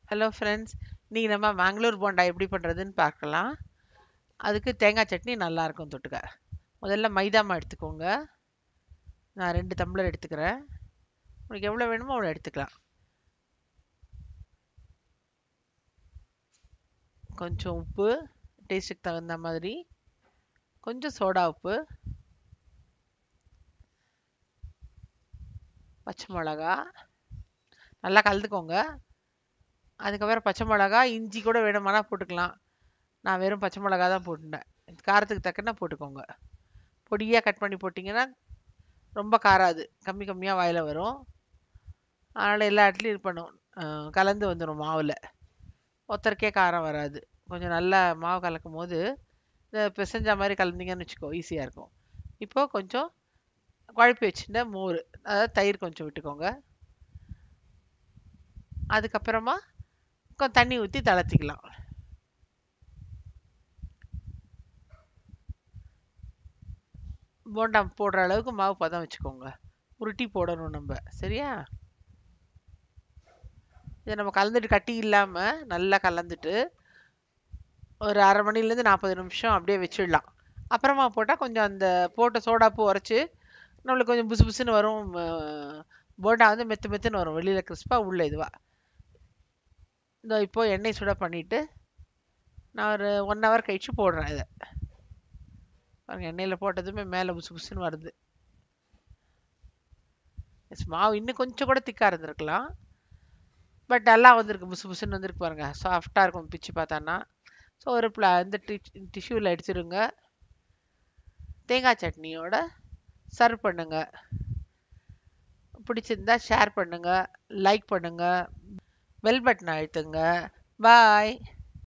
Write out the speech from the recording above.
hello friends இன்றைக்கி நம்ம மேங்களூர் போண்டா எப்படி பண்ணுறதுன்னு பார்க்கலாம் அதுக்கு தேங்காய் சட்னி நல்லாயிருக்கும் தொட்டுக்க முதல்ல மைதா மாவு எடுத்துக்கோங்க நான் ரெண்டு டம்ளர் எடுத்துக்கிறேன் உங்களுக்கு எவ்வளோ வேணுமோ அவ்வளோ எடுத்துக்கலாம் கொஞ்சம் உப்பு டேஸ்ட்டுக்கு தகுந்த மாதிரி கொஞ்சம் சோடா உப்பு பச்சை மிளகா நல்லா கலந்துக்கோங்க அதுக்கப்புறம் பச்சை மிளகா இஞ்சி கூட வேணுமானா போட்டுக்கலாம் நான் வெறும் பச்சை மிளகா தான் போட்டுட்டேன் காரத்துக்கு தக்கன போட்டுக்கோங்க பொடியாக கட் பண்ணி போட்டிங்கன்னா ரொம்ப காராது கம்மி கம்மியாக வாயில் வரும் அதனால் எல்லா இடத்துலையும் இது பண்ணும் அஹ் கலந்து வந்துடும் மாவில் ஒருத்தருக்கே காரம் வராது கொஞ்சம் நல்லா மாவு கலக்கும் போது இந்த பிசைஞ்ச மாதிரி கலந்தீங்கன்னு வச்சுக்கோ ஈஸியாக இருக்கும் இப்போது கொஞ்சம் குழப்பி வச்சுட்ட மோர் அதாவது தயிர் கொஞ்சம் விட்டுக்கோங்க அதுக்கப்புறமா கொஞ்சம் தண்ணி ஊற்றி தளர்த்திக்கலாம் போண்டா போடுற அளவுக்கு மாவு பதம் வச்சுக்கோங்க உருட்டி போடணும் நம்ம சரியா இதை நம்ம கலந்துட்டு கட்டி இல்லாமல் நல்லா கலந்துட்டு ஒரு அரை மணிலேருந்து நாற்பது நிமிஷம் அப்படியே வச்சிடலாம் அப்புறமா போட்டால் கொஞ்சம் அந்த போட்ட சோடாப்பு உரைச்சி நம்மளுக்கு கொஞ்சம் புசு புசுன்னு வரும் அஹ் போண்டா வந்து மெத்து மெத்துன்னு வரும் வெளியில் கிறிஸ்பாக உள்ள இதுவாக இந்த இப்போ எண்ணெய் சுட பண்ணிவிட்டு நான் ஒரு ஒன் ஹவர் கழிச்சு போடுறேன் இதை பாருங்க எண்ணெயில் போட்டதுமே மேலே புசு புசுன்னு வருது எஸ் மாவு இன்னும் கொஞ்சம் கூட திக்காக இருந்திருக்கலாம் பட் நல்லா வந்திருக்கு புசு புசுன்னு வந்திருக்கு பாருங்க சாஃப்டாக இருக்கும் பிச்சு பார்த்தான்னா ஸோ ஒரு ப்ளா இந்த டி டிஷ்யூவில் எடுத்துருங்க தேங்காய் சட்னியோட சர்வ் பண்ணுங்க பிடிச்சிருந்தா ஷேர் பண்ணுங்க லைக் பண்ணுங்க பெல் பட்டனை அழுத்துங்க பாய்